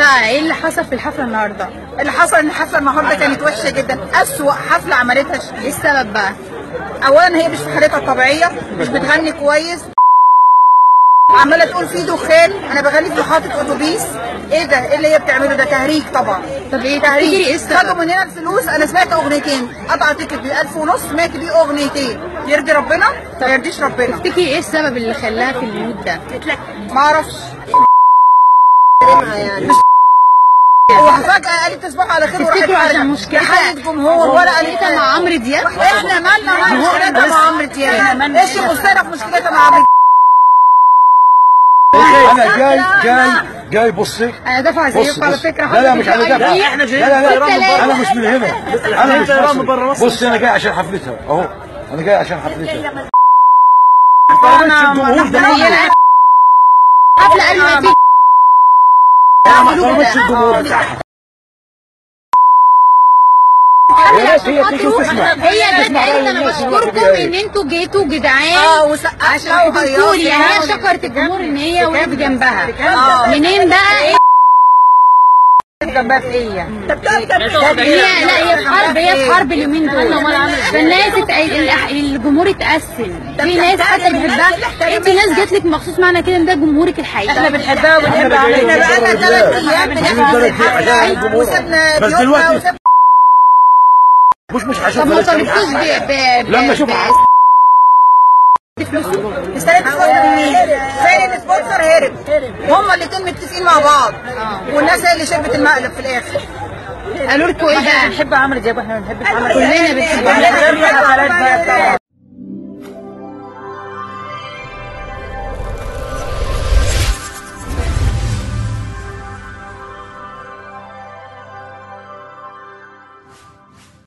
بقى ايه اللي حصل في الحفله النهارده اللي حصل ان الحفله النهارده كانت وحشه جدا اسوأ حفله عملتها ايه شيرين السبب بقى اولا هي مش في حالتها الطبيعيه مش بتغني كويس عماله تقول في دخان انا بغني في محطه اتوبيس ايه ده ايه اللي هي بتعمله ده تهريج طبعا طب ايه تفتكري ايه تهريج السبب خدوا مننا الفلوس انا سمعت اغنيتين قطع تيكت ب 1000 ونص سمعت بيه اغنيتين يرضي ربنا ما يرضيش ربنا تفتكري ايه السبب اللي خلاها في المود ده ما اعرفش هو فجأة قالت تصبحوا على خير وراحت تفتكروا عشان خارجة. مشكلتها لا حالة جمهور ولا قالت مشكلتها مع عمرو دياب احنا مالنا مع مشكلتها مع عمرو دياب ايش المشكلة في مشكلتها مع عمرو انا جاي جاي جاي بصي انا دافعه بص زيكم على بص فكره لا لا مش على حضرتك دفع أي- لا لا لا انا مش من هنا انا مش طيران من برا مصري مصر. بص انا جاي عشان حفلتها اهو انا جاي عشان حفلتها انا الجمهور ده هي حفله قبل ما تيجي ما طلبتش الجمهور بتاعها يا ريت هي تيجي وتسمع هي تسمع جت رأي قالت انا الناس بشكركم وهي ان انتوا جيتوا اه جدعان وسقفت عشان لها حضرتوا لي يعني هي وهيصت شكرت الجمهور ان هي وقفت جنبها آه. منين بقى ايه جنبها في ايه هي لا هي في حرب هي في حرب اليومين دول فالناس ات- ال- الجمهور اتقسم في ناس حتى بتحبها انت ناس جات لك مخصوص معنى كده ان ده جمهورك الحقيقي احنا بنحبها وبنحب عمرو احنا بقالنا ثلاث ايام بنحب الحفله وسيبنا بس بيوتنا دلوقتي وسيبنا مش مش طب عشان ما بلاش طلبتوش ب ب ب- لما اشوف ب- اشتريت سبونسر من مين؟ فين السبونسر هرب هما الاتنين متفقين مع بعض والناس هي اللي شربت المقلب في الاخر قالوا لكم ايه بقى؟ بنحب عمرو دياب واحنا ما بنحبش عمرو كلنا بنحب كلنا